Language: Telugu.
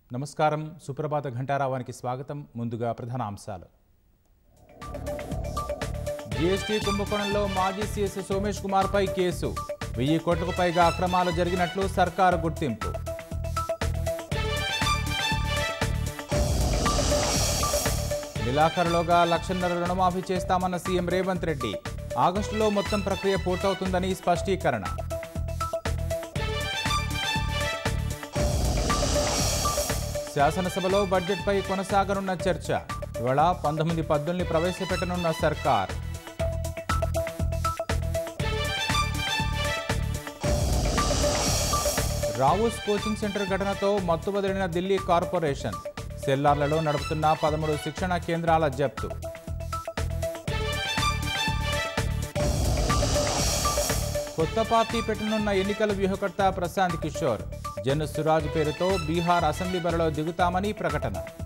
నమస్కారం సుప్రభాత ఘంటారావానికి స్వాగతం ముందుగా ప్రధాన అంశాలు జీఎస్టీ కుంభకోణంలో మాజీ సీఎస్ సోమేష్ కుమార్పై కేసు వెయ్యి కోట్లకు పైగా అక్రమాలు జరిగినట్లు సర్కారు గుర్తింపు నెలాఖరులోగా లక్షన్నర రుణమాఫీ చేస్తామన్న సీఎం రేవంత్ రెడ్డి ఆగస్టులో మొత్తం ప్రక్రియ పూర్తవుతుందని స్పష్టీకరణ శాసనసభలో బడ్జెట్పై కొనసాగనున్న చర్చ ఇవాళ పంతొమ్మిది పద్దుల్ని ప్రవేశపెట్టనున్న సర్కార్ రావుస్ కోచింగ్ సెంటర్ ఘటనతో మత్తు వదిలిన ఢిల్లీ కార్పొరేషన్ సెల్లార్లలో నడుపుతున్న పదమూడు శిక్షణ కేంద్రాల జప్తు కొత్త పార్టీ పెట్టనున్న ఎన్నికల వ్యూహకర్త ప్రశాంత్ కిషోర్ జన్ సురాజ్ పేరుతో బీహార్ అసెంబ్లీ బరిలో దిగుతామని ప్రకటన